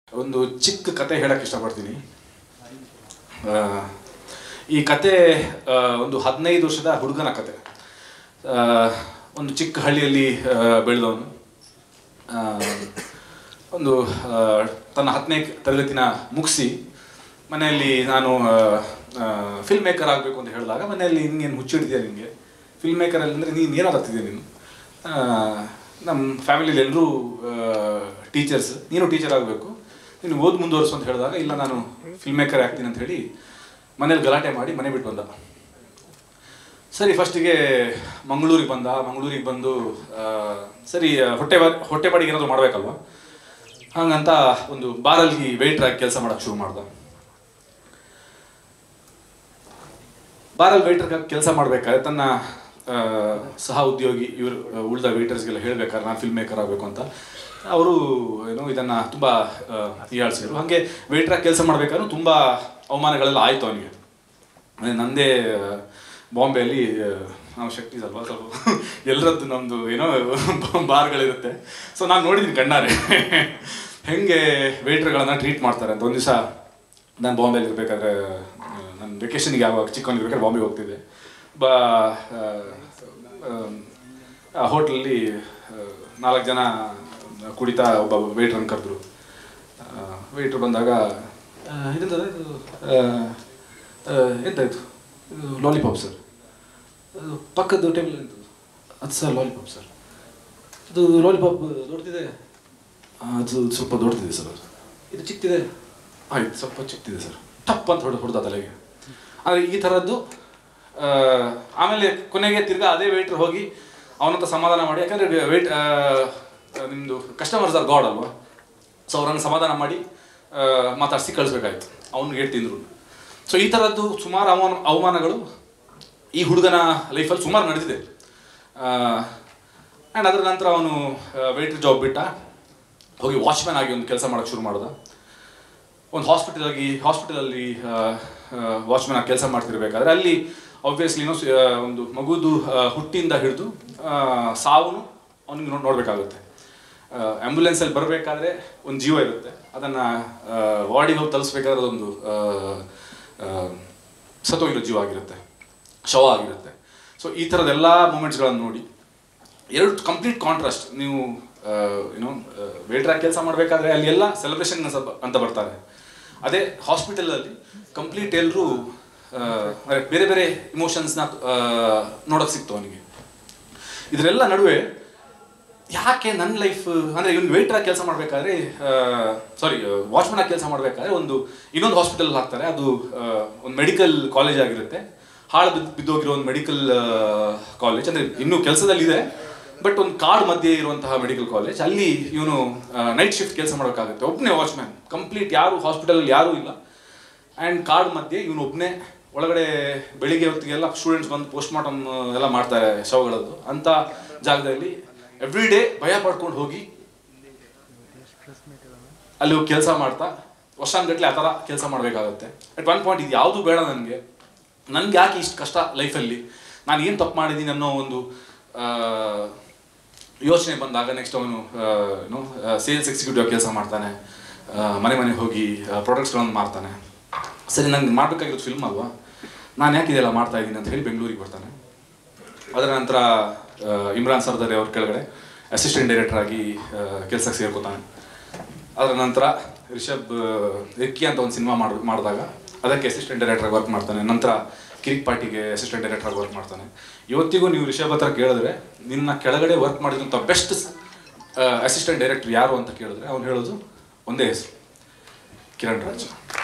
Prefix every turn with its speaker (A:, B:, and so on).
A: ಒಂದು ಚಿಕ್ಕ ಕತೆ ಹೇಳಕ್ಕೆ ಇಷ್ಟಪಡ್ತೀನಿ ಆ, ಈ ಕತೆ ಆ, ಒಂದು ಹದಿನೈದು ವರ್ಷದ ಹುಡುಗನ ಕತೆ ಆ, ಒಂದು ಚಿಕ್ಕ ಹಳ್ಳಿಯಲ್ಲಿ ಆ, ಬೆಳೆದವನು ಆ, ಒಂದು ಆ, ತನ್ನ ಹತ್ತನೇ ತರಗತಿನ ಮುಗಿಸಿ ಮನೆಯಲ್ಲಿ ನಾನು ಫಿಲ್ಮ್ ಮೇಕರ್ ಆಗಬೇಕು ಅಂತ ಹೇಳಿದಾಗ ಮನೆಯಲ್ಲಿ ಇನ್ನೇನು ಹುಚ್ಚಿಡ್ತೀಯ ನಿನಗೆ ಫಿಲ್ಮ್ ಮೇಕರಲ್ಲಿ ಅಂದರೆ ನೀನು ಏನಾಗ್ತಿದ್ಯಾ ನೀನು ಆ, ನಮ್ಮ ಫ್ಯಾಮಿಲಿಯಲ್ಲಿ ಎಲ್ಲರೂ ಟೀಚರ್ಸ್ ನೀನು ಟೀಚರ್ ಆಗಬೇಕು ನೀನು ಓದ್ ಮುಂದುವರಿಸು ಅಂತ ಹೇಳಿದಾಗ ಇಲ್ಲ ನಾನು ಫಿಲ್ಮ್ ಮೇಕರ್ ಆಗ್ತೀನಿ ಅಂತ ಹೇಳಿ ಮನೇಲಿ ಗಲಾಟೆ ಮಾಡಿ ಮನೆ ಬಿಟ್ಟು ಬಂದ ಸರಿ ಫಸ್ಟಿಗೆ ಮಂಗಳೂರಿಗೆ ಬಂದ ಮಂಗಳೂರಿಗೆ ಬಂದು ಆ, ಸರಿ ಹೊಟ್ಟೆ ಬಾ- ಹೊಟ್ಟೆ ಬಾಡಿಗೆ ಏನಾದರೂ ಮಾಡಬೇಕಲ್ವ ಹಂಗಂತ ಒಂದು ಬಾರಲ್ಲಿ ವೆಯ್ಟರ್ ಆಗಿ ಕೆಲಸ ಮಾಡೋಕ್ಕೆ ಶುರು ಮಾಡ್ದ ಬಾರಲ್ಲಿ ವೆಯ್ಟರ್ ಕೆಲಸ ಮಾಡ್ಬೇಕಾದ್ರೆ ತನ್ನ ಆ, ಸಹ ಉದ್ಯೋಗಿ ಇವರು ಉಳಿದ ವೆಯ್ಟರ್ಸ್ಗೆಲ್ಲ ಹೇಳ್ಬೇಕಾದ್ರೆ ನಾನು ಫಿಲ್ಮ್ ಮೇಕರ್ ಆಗಬೇಕು ಅಂತ ಅವರು ಏನು ಇದನ್ನು ತುಂಬ ಹೀಯಾಳಿಸಿದ್ರು ಹಾಗೆ ವೆಯ್ಟ್ರಾಗಿ ಕೆಲಸ ಮಾಡಬೇಕಾದ್ರೂ ತುಂಬ ಅವಮಾನಗಳೆಲ್ಲ ಆಯಿತು ಅವನಿಗೆ ಅಂದ್ರೆ ನಂದೇ ಆ, ಬಾಂಬೆಯಲ್ಲಿ ಆ, ನಾವು ಶಕ್ತಿ ಸ್ವಲ್ಪ ಸ್ವಲ್ಪ ಎಲ್ಲರದ್ದು ನಮ್ಮದು ಏನೋ ಬಾರ್ಗಳಿರುತ್ತೆ ಸೊ ನಾನು ನೋಡಿದ್ದೀನಿ ಕಣ್ಣಾರೆ ಹೆಂಗೆ ವೇಟ್ರ್ಗಳನ್ನ ಟ್ರೀಟ್ ಮಾಡ್ತಾರೆ ಅಂತ ಒಂದು ದಿವಸ ನಾನು ಬಾಂಬೆಲಿ ಇರಬೇಕಾದ್ರೆ ನಾನು ವೆಕೇಷನ್ಗೆ ಯಾವಾಗ ಚಿಕ್ಕವನಿರ್ಬೇಕಾದ್ರೆ ಬಾಂಬೆಗೆ ಹೋಗ್ತಿದ್ದೆ ಬಾ ಆ, ಆ ಹೋಟ್ಲಲ್ಲಿ ನಾಲ್ಕು ಜನ ಕುಡಿತಾ ಒಬ್ಬ ವೇಟ್ರನ್ನು ಕರೆದ್ರು ವೇಟ್ರ್ ಬಂದಾಗ ಆ, ಇದೆಂತದ ಇದು ಆ, ಆ, ಎಂತ ಇದು ಇದು ಲಾಲಿಪಾಪ್ ಸರ್ ಅದು ಪಕ್ಕದ ಟೇಬಲ್ ಎಂತದು ಅದು ಸರ್ ಲಾಲಿಪಾಪ್ ಸರ್ ಅದು ಲಾಲಿಪಾಪ್ ದೊಡ್ಡದಿದೆ ಆ, ಅದು ಸ್ವಲ್ಪ ದೊಡ್ಡದಿದೆ ಸರ್ ಅದು ಇದು ಚಿಕ್ಕದಿದೆ ಆಯ್ತು ಸ್ವಲ್ಪ ಚಿಕ್ಕದಿದೆ ಸರ್ ಟಪ್ ಅಂತ ಹೊಡೆದು ಹೊಡೆದ ತಲೆಗೆ ಆದರೆ ಈ ಥರದ್ದು ಆ, ಆಮೇಲೆ ಕೊನೆಗೆ ತಿರ್ಗಾ ಅದೇ ವೇಟ್ರ್ ಹೋಗಿ ಅವನಂತ ಸಮಾಧಾನ ಮಾಡಿ ಯಾಕಂದರೆ ವೇಟ್ ನಿಮ್ಮದು ಕಸ್ಟಮರ್ಸ್ ಆರ್ ಗಾಡ್ ಅಲ್ವಾ ಸೊ ಅವ್ರನ್ನ ಸಮಾಧಾನ ಮಾಡಿ ಆ, ಮಾತಾಡಿಸಿ ಕಳಿಸ್ಬೇಕಾಯ್ತು ಅವ್ನಿಗೆ ಏಟ್ ತಿಂದರು ಸೊ ಈ ಥರದ್ದು ಸುಮಾರು ಅವಮಾನ ಅವಮಾನಗಳು ಈ ಹುಡುಗನ ಲೈಫಲ್ಲಿ ಸುಮಾರು ನಡೆದಿದೆ ಆ್ಯಂಡ್ ಅದರ ನಂತರ ಅವನು ವೇಟ್ರ್ ಜಾಬ್ ಬಿಟ್ಟ ಹೋಗಿ ವಾಚ್ಮ್ಯಾನ್ ಆಗಿ ಒಂದು ಕೆಲಸ ಮಾಡೋಕ್ಕೆ ಶುರು ಮಾಡ್ದ ಒಂದು ಹಾಸ್ಪಿಟಲ್ ಆಗಿ ಹಾಸ್ಪಿಟಲಲ್ಲಿ ವಾಚ್ಮ್ಯಾನ್ ಆಗಿ ಕೆಲಸ ಮಾಡ್ತಿರ್ಬೇಕಾದ್ರೆ ಅಲ್ಲಿ ಆಬ್ವಿಯಸ್ಲಿ ಒಂದು ಮಗುದು ಆ, ಹುಟ್ಟಿಂದ ಹಿಡಿದು ಸಾವನ್ನು ಅವನಿಗೆ ನೋಡ್ ನೋಡಬೇಕಾಗುತ್ತೆ ಆ್ಯಂಬುಲೆನ್ಸಲ್ಲಿ ಬರಬೇಕಾದ್ರೆ ಒಂದು ಜೀವ ಇರುತ್ತೆ ಅದನ್ನು ವಾರ್ಡಿಗೆ ಹೋಗಿ ತಲುಪಿಸ್ಬೇಕಾದ್ರೆ ಅದೊಂದು ಆ, ಆ, ಸತ್ತೋಗಿರೋ ಜೀವ ಆಗಿರುತ್ತೆ ಶವ ಆಗಿರುತ್ತೆ ಸೊ ಈ ಥರದ್ದೆಲ್ಲ ಮೂಮೆಂಟ್ಸ್ಗಳನ್ನು ನೋಡಿ ಎರಡು ಕಂಪ್ಲೀಟ್ ಕಾಂಟ್ರಾಸ್ಟ್ ನೀವು ಏನೋ ವೇಟ್ರಾಗಿ ಕೆಲಸ ಮಾಡಬೇಕಾದ್ರೆ ಅಲ್ಲಿ ಎಲ್ಲ ಸೆಲೆಬ್ರೇಷನ್ ಅಂತ ಬರ್ತಾರೆ ಅದೇ ಹಾಸ್ಪಿಟಲಲ್ಲಿ ಕಂಪ್ಲೀಟ್ ಎಲ್ಲರೂ ಬೇರೆ ಬೇರೆ ಇಮೋಷನ್ಸ್ನ ನೋಡೋಕೆ ಸಿಕ್ತು ಅವನಿಗೆ ಇದರೆಲ್ಲ ನಡುವೆ ಯಾಕೆ ನನ್ನ ಲೈಫ್ ಅಂದರೆ ಇವ್ನು ವೇಟ್ರಾಗಿ ಕೆಲಸ ಮಾಡಬೇಕಾದ್ರೆ ಸಾರಿ ವಾಚ್ಮನ್ ಆಗಿ ಕೆಲಸ ಮಾಡಬೇಕಾದ್ರೆ ಒಂದು ಇನ್ನೊಂದು ಹಾಸ್ಪಿಟಲ್ ಹಾಕ್ತಾರೆ ಅದು ಆ, ಒಂದು ಮೆಡಿಕಲ್ ಕಾಲೇಜ್ ಆಗಿರುತ್ತೆ ಹಾಳು ಬಿದ್ದು ಬಿದ್ದೋಗಿರೋ ಒಂದು ಮೆಡಿಕಲ್ ಕಾಲೇಜ್ ಅಂದರೆ ಇನ್ನೂ ಕೆಲಸದಲ್ಲಿದೆ ಬಟ್ ಒಂದು ಕಾಡ್ ಮಧ್ಯೆ ಇರುವಂತಹ ಮೆಡಿಕಲ್ ಕಾಲೇಜ್ ಅಲ್ಲಿ ಇವನು ನೈಟ್ ಶಿಫ್ಟ್ ಕೆಲಸ ಮಾಡೋಕ್ಕಾಗುತ್ತೆ ಒಬ್ಬನೇ ವಾಚ್ಮ್ಯಾನ್ ಕಂಪ್ಲೀಟ್ ಯಾರು ಹಾಸ್ಪಿಟಲಲ್ಲಿ ಯಾರೂ ಇಲ್ಲ ಆ್ಯಂಡ್ ಕಾಡ್ ಮಧ್ಯೆ ಇವನು ಒಬ್ಬನೇ ಒಳಗಡೆ ಬೆಳಿಗ್ಗೆ ಹೊತ್ತಿಗೆಲ್ಲ ಸ್ಟೂಡೆಂಟ್ಸ್ ಬಂದು ಪೋಸ್ಟ್ ಮಾರ್ಟಮ್ ಎಲ್ಲ ಮಾಡ್ತಾರೆ ಶವಗಳದ್ದು ಅಂತ ಜಾಗದಲ್ಲಿ ಎವ್ರಿ ಡೇ ಭಯ ಪಡ್ಕೊಂಡು ಹೋಗಿ ಅಲ್ಲಿ ಹೋಗಿ ಕೆಲಸ ಮಾಡ್ತಾ ವರ್ಷಾನ್ಗಟ್ಲೆ ಆ ಥರ ಕೆಲಸ ಮಾಡಬೇಕಾಗುತ್ತೆ ಅಟ್ ಒನ್ ಪಾಯಿಂಟ್ ಇದು ಯಾವುದು ಬೇಡ ನನಗೆ ನನ್ಗೆ ಯಾಕೆ ಇಷ್ಟು ಕಷ್ಟ ಲೈಫಲ್ಲಿ ನಾನು ಏನು ತಪ್ಪು ಮಾಡಿದ್ದೀನಿ ಅನ್ನೋ ಒಂದು ಆ, ಯೋಚನೆ ಬಂದಾಗ ನೆಕ್ಸ್ಟ್ ಅವನು ಏನು ಸೇಲ್ಸ್ ಎಕ್ಸಿಕ್ಯೂಟಿವ್ ಕೆಲಸ ಮಾಡ್ತಾನೆ ಆ, ಮನೆ ಮನೆ ಹೋಗಿ ಪ್ರಾಡಕ್ಟ್ಸ್ಗಳನ್ನು ಮಾರ್ತಾನೆ ಸರಿ ನಂಗೆ ಮಾಡಬೇಕಾಗಿರೋದು ಫಿಲ್ಮ್ ಅಲ್ವಾ ನಾನು ಯಾಕೆ ಇದೆಲ್ಲ ಮಾಡ್ತಾ ಇದ್ದೀನಿ ಅಂತ ಹೇಳಿ ಬೆಂಗಳೂರಿಗೆ ಬರ್ತಾನೆ ಅದರ ನಂತರ ಆ, ಇಮ್ರಾನ್ ಸರ್ದಾರಿ ಅವ್ರ ಕೆಳಗಡೆ ಅಸಿಸ್ಟೆಂಟ್ ಡೈರೆಕ್ಟರ್ ಆಗಿ ಕೆಲಸಕ್ಕೆ ಸೇರ್ಕೋತಾನೆ ಅದರ ನಂತರ ರಿಷಬ್ ರಿಕ್ಕಿ ಅಂತ ಒಂದು ಸಿನಿಮಾ ಮಾಡ್ ಮಾಡಿದಾಗ ಅದಕ್ಕೆ ಅಸಿಸ್ಟೆಂಟ್ ಡೈರೆಕ್ಟರ್ ವರ್ಕ್ ಮಾಡ್ತಾನೆ ನಂತರ ಕಿರಿಕ್ ಪಾರ್ಟಿಗೆ ಅಸಿಸ್ಟೆಂಟ್ ಡೈರೆಕ್ಟರ್ ವರ್ಕ್ ಮಾಡ್ತಾನೆ ಇವತ್ತಿಗೂ ನೀವು ರಿಷಬ್ ಹತ್ರ ಕೇಳಿದ್ರೆ ನಿನ್ನ ಕೆಳಗಡೆ ವರ್ಕ್ ಮಾಡಿದಂಥ ಬೆಸ್ಟ್ ಅಸಿಸ್ಟೆಂಟ್ ಡೈರೆಕ್ಟರ್ ಯಾರು ಅಂತ ಕೇಳಿದ್ರೆ ಅವ್ನು ಹೇಳೋದು ಒಂದೇ ಹೆಸರು ಕಿರಣ್ ರಾಜ್